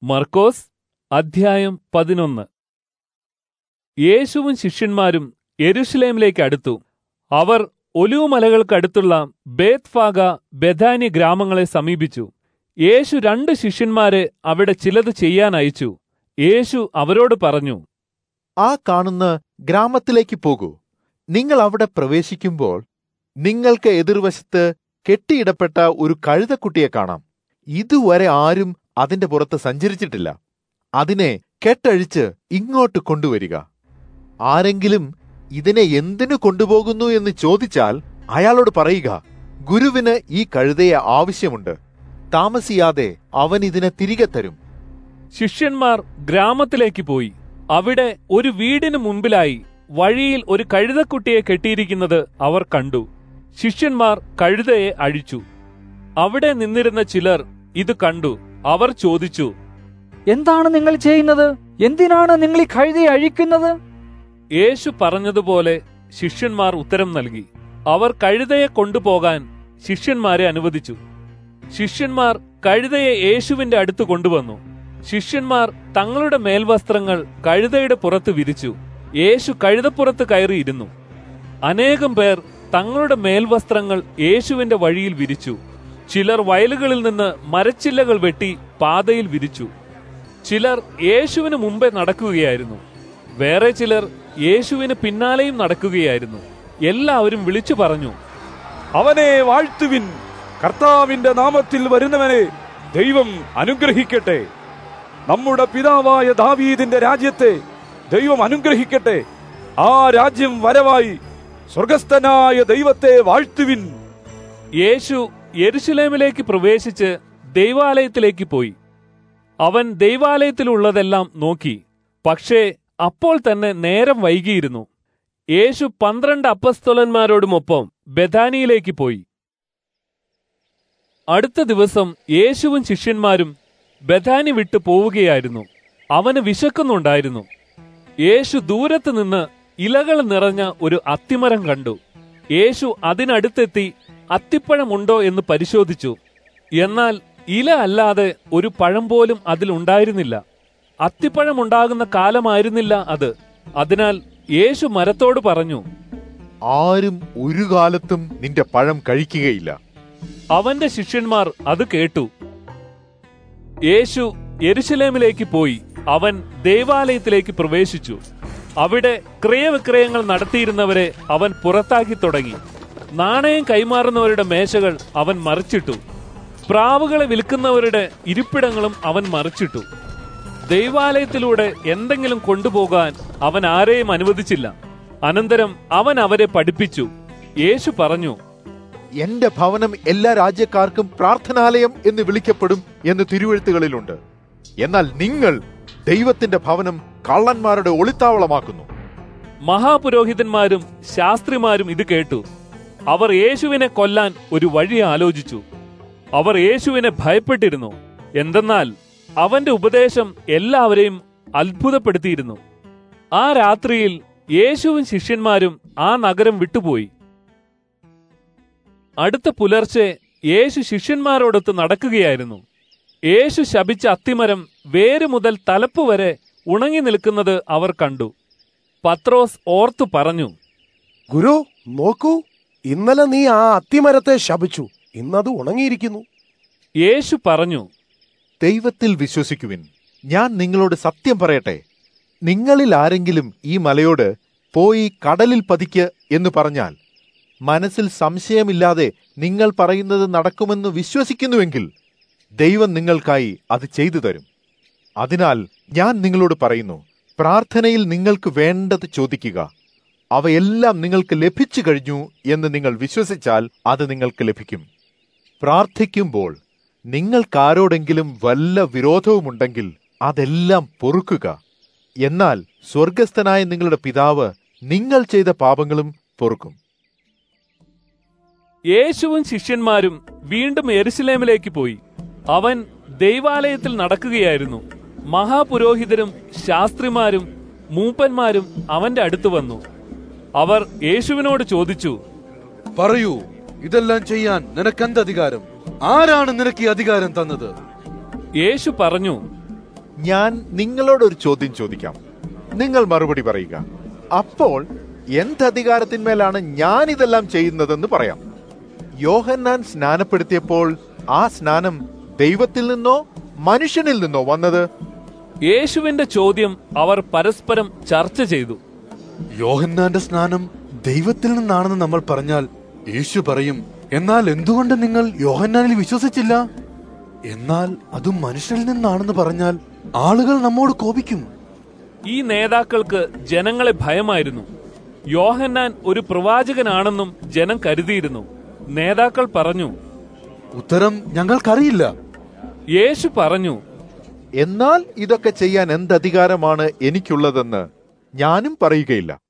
മർക്കോസ് അധ്യായം പതിനൊന്ന് യേശുവും ശിഷ്യന്മാരും യെരുശലേമിലേക്ക് അടുത്തു അവർ ഒലിവുമലകൾക്കടുത്തുള്ള ബേത്ഫാഗ ബെഥാനി ഗ്രാമങ്ങളെ സമീപിച്ചു യേശു രണ്ട് ശിഷ്യന്മാരെ അവിടെ ചിലത് ചെയ്യാൻ അയച്ചു യേശു അവരോട് പറഞ്ഞു ആ കാണുന്ന ഗ്രാമത്തിലേക്ക് പോകൂ നിങ്ങൾ അവിടെ പ്രവേശിക്കുമ്പോൾ നിങ്ങൾക്ക് എതിർവശത്ത് കെട്ടിയിടപ്പെട്ട ഒരു കഴുതക്കുട്ടിയെ കാണാം ഇതുവരെ ആരും അതിന്റെ പുറത്ത് സഞ്ചരിച്ചിട്ടില്ല അതിനെ കെട്ടഴിച്ച് ഇങ്ങോട്ട് കൊണ്ടുവരിക ആരെങ്കിലും ഇതിനെ എന്തിനു കൊണ്ടുപോകുന്നു എന്ന് ചോദിച്ചാൽ അയാളോട് പറയുക ഗുരുവിന് ഈ കഴുതയെ ആവശ്യമുണ്ട് താമസിയാതെ അവൻ ഇതിനെ തിരികെ തരും ശിഷ്യന്മാർ ഗ്രാമത്തിലേക്ക് പോയി അവിടെ ഒരു വീടിന് മുൻപിലായി വഴിയിൽ ഒരു കഴുതക്കുട്ടിയെ കെട്ടിയിരിക്കുന്നത് അവർ കണ്ടു ശിഷ്യന്മാർ കഴുതയെ അഴിച്ചു അവിടെ നിന്നിരുന്ന ചിലർ ഇത് കണ്ടു അവർ ചോദിച്ചു എന്താണ് നിങ്ങൾ ചെയ്യുന്നത് എന്തിനാണ് നിങ്ങൾ ഈ കഴുതയെ അഴിക്കുന്നത് യേശു പറഞ്ഞതുപോലെ ശിഷ്യന്മാർ ഉത്തരം നൽകി അവർ കഴുതയെ കൊണ്ടുപോകാൻ ശിഷ്യന്മാരെ അനുവദിച്ചു ശിഷ്യന്മാർ കഴുതയെ യേശുവിന്റെ അടുത്ത് കൊണ്ടുവന്നു ശിഷ്യന്മാർ തങ്ങളുടെ മേൽവസ്ത്രങ്ങൾ കഴുതയുടെ പുറത്ത് വിരിച്ചു യേശു കഴുതപ്പുറത്ത് കയറിയിരുന്നു അനേകം പേർ തങ്ങളുടെ മേൽവസ്ത്രങ്ങൾ യേശുവിന്റെ വഴിയിൽ വിരിച്ചു ചിലർ വയലുകളിൽ നിന്ന് മരച്ചില്ലകൾ വെട്ടി പാതയിൽ വിരിച്ചു ചിലർ യേശുവിന് മുമ്പേ നടക്കുകയായിരുന്നു വേറെ ചിലർ യേശുവിന് പിന്നാലെയും നടക്കുകയായിരുന്നു എല്ലാവരും വിളിച്ചു പറഞ്ഞു അവനെ വാഴ്ത്തുവിൻ കർത്താവിന്റെ നാമത്തിൽ വരുന്നവനെ ദൈവം അനുഗ്രഹിക്കട്ടെ നമ്മുടെ പിതാവായ ദാവീദിന്റെ രാജ്യത്തെ ദൈവം അനുഗ്രഹിക്കട്ടെ ആ രാജ്യം വരവായി സ്വർഗസ്ഥനായ ദൈവത്തെ വാഴ്ത്തുവിൻ യേശു യെരുശലേമിലേക്ക് പ്രവേശിച്ച് ദൈവാലയത്തിലേക്ക് പോയി അവൻ ദൈവാലയത്തിലുള്ളതെല്ലാം നോക്കി പക്ഷേ അപ്പോൾ തന്നെ നേരം വൈകിയിരുന്നു യേശു പന്ത്രണ്ട് അപ്പസ്തോലന്മാരോടുമൊപ്പം ബഥാനിയിലേക്ക് പോയി അടുത്ത ദിവസം യേശുവും ശിഷ്യന്മാരും ബഥാനി വിട്ടു പോവുകയായിരുന്നു അവന് വിശക്കുന്നുണ്ടായിരുന്നു യേശു ദൂരത്ത് നിന്ന് ഇലകൾ നിറഞ്ഞ ഒരു അത്തിമരം കണ്ടു യേശു അതിനടുത്തെത്തി അത്തിപ്പഴമുണ്ടോ എന്ന് പരിശോധിച്ചു എന്നാൽ ഇല അല്ലാതെ ഒരു പഴം പോലും അതിലുണ്ടായിരുന്നില്ല അത്തിപ്പഴമുണ്ടാകുന്ന കാലമായിരുന്നില്ല അത് അതിനാൽ യേശു മരത്തോട് പറഞ്ഞു ആരും ഒരു കാലത്തും നിന്റെ പഴം കഴിക്കുകയില്ല അവന്റെ ശിഷ്യന്മാർ അത് കേട്ടു യേശു യെരുശലേമിലേക്ക് പോയി അവൻ ദേവാലയത്തിലേക്ക് പ്രവേശിച്ചു അവിടെ ക്രയവിക്രയങ്ങൾ നടത്തിയിരുന്നവരെ അവൻ പുറത്താക്കി തുടങ്ങി നാണയം കൈമാറുന്നവരുടെ മേശകൾ അവൻ മറിച്ചിട്ടു പ്രാവുകളെ വിൽക്കുന്നവരുടെ ഇരിപ്പിടങ്ങളും അവൻ മറിച്ചിട്ടു ദൈവാലയത്തിലൂടെ എന്തെങ്കിലും കൊണ്ടുപോകാൻ അവൻ ആരെയും അനുവദിച്ചില്ല അനന്തരം അവൻ അവരെ പഠിപ്പിച്ചു യേശു പറഞ്ഞു എന്റെ ഭവനം എല്ലാ രാജ്യക്കാർക്കും പ്രാർത്ഥനാലയം എന്ന് വിളിക്കപ്പെടും എന്ന് തിരുവഴുത്തുകളിലുണ്ട് എന്നാൽ നിങ്ങൾ ദൈവത്തിന്റെ ഭവനം കള്ളന്മാരുടെ ഒളിത്താവളമാക്കുന്നു മഹാപുരോഹിതന്മാരും ശാസ്ത്രിമാരും ഇത് കേട്ടു അവർ യേശുവിനെ കൊല്ലാൻ ഒരു വഴി ആലോചിച്ചു അവർ യേശുവിനെ ഭയപ്പെട്ടിരുന്നു എന്തെന്നാൽ അവന്റെ ഉപദേശം എല്ലാവരെയും അത്ഭുതപ്പെടുത്തിയിരുന്നു ആ രാത്രിയിൽ യേശുവും ശിഷ്യന്മാരും ആ നഗരം വിട്ടുപോയി അടുത്ത പുലർച്ചെ യേശു ശിഷ്യന്മാരോടൊത്ത് നടക്കുകയായിരുന്നു യേശു ശപിച്ച അത്തിമരം വേര് മുതൽ തലപ്പ് വരെ ഉണങ്ങി നിൽക്കുന്നത് അവർ കണ്ടു പത്രോസ് ഓർത്തു പറഞ്ഞു ഗുരു നോക്കൂ ഇന്നലെ നീ ആ അത്തിമരത്തെ ശപിച്ചു ഇന്നത് ഉണങ്ങിയിരിക്കുന്നു യേശു പറഞ്ഞു ദൈവത്തിൽ വിശ്വസിക്കുവിൻ ഞാൻ നിങ്ങളോട് സത്യം പറയട്ടെ നിങ്ങളിൽ ആരെങ്കിലും ഈ മലയോട് പോയി കടലിൽ പതിക്ക് എന്ന് പറഞ്ഞാൽ മനസ്സിൽ സംശയമില്ലാതെ നിങ്ങൾ പറയുന്നത് നടക്കുമെന്ന് വിശ്വസിക്കുന്നുവെങ്കിൽ ദൈവം നിങ്ങൾക്കായി അത് ചെയ്തു തരും അതിനാൽ ഞാൻ നിങ്ങളോട് പറയുന്നു പ്രാർത്ഥനയിൽ നിങ്ങൾക്ക് വേണ്ടത് ചോദിക്കുക അവയെല്ലാം നിങ്ങൾക്ക് ലഭിച്ചു കഴിഞ്ഞു എന്ന് നിങ്ങൾ വിശ്വസിച്ചാൽ അത് നിങ്ങൾക്ക് ലഭിക്കും പ്രാർത്ഥിക്കുമ്പോൾ നിങ്ങൾക്കാരോടെങ്കിലും വല്ല വിരോധവുമുണ്ടെങ്കിൽ അതെല്ലാം പൊറുക്കുക എന്നാൽ സ്വർഗസ്ഥനായ നിങ്ങളുടെ പിതാവ് നിങ്ങൾ ചെയ്ത പാപങ്ങളും പൊറുക്കും യേശുവും ശിഷ്യന്മാരും വീണ്ടും എരുസലേമിലേക്ക് പോയി അവൻ ദൈവാലയത്തിൽ നടക്കുകയായിരുന്നു മഹാപുരോഹിതരും ശാസ്ത്രിമാരും മൂപ്പന്മാരും അവന്റെ അടുത്ത് വന്നു അവർ യേശുവിനോട് ചോദിച്ചു പറയൂ ഇതെല്ലാം ചെയ്യാൻ നിനക്കെന്ത് അധികാരം ആരാണ് നിനക്ക് ഈ അധികാരം തന്നത് യേശു പറഞ്ഞു ഞാൻ നിങ്ങളോടൊരു ചോദ്യം ചോദിക്കാം നിങ്ങൾ മറുപടി പറയുക അപ്പോൾ എന്തധികാരത്തിന്മേലാണ് ഞാൻ ഇതെല്ലാം ചെയ്യുന്നതെന്ന് പറയാം യോഹന്നാൻ സ്നാനപ്പെടുത്തിയപ്പോൾ ആ സ്നാനം ദൈവത്തിൽ നിന്നോ മനുഷ്യനിൽ നിന്നോ വന്നത് യേശുവിന്റെ ചോദ്യം അവർ പരസ്പരം ചർച്ച ചെയ്തു യോഹന്നാന്റെ സ്നാനം ദൈവത്തിൽ നിന്നാണെന്ന് നമ്മൾ പറഞ്ഞാൽ യേശു പറയും എന്നാൽ എന്തുകൊണ്ട് നിങ്ങൾ യോഹന്നാനിൽ വിശ്വസിച്ചില്ല എന്നാൽ അതും മനുഷ്യരിൽ നിന്നാണെന്ന് പറഞ്ഞാൽ ആളുകൾ നമ്മോട് കോപിക്കും ഈ നേതാക്കൾക്ക് ജനങ്ങളെ ഭയമായിരുന്നു യോഹന്നാൻ ഒരു പ്രവാചകനാണെന്നും ജനം കരുതിയിരുന്നു നേതാക്കൾ പറഞ്ഞു ഉത്തരം ഞങ്ങൾക്കറിയില്ല യേശു പറഞ്ഞു എന്നാൽ ഇതൊക്കെ ചെയ്യാൻ എന്തധികാരമാണ് എനിക്കുള്ളതെന്ന് ഞാനും പറയുകയില്ല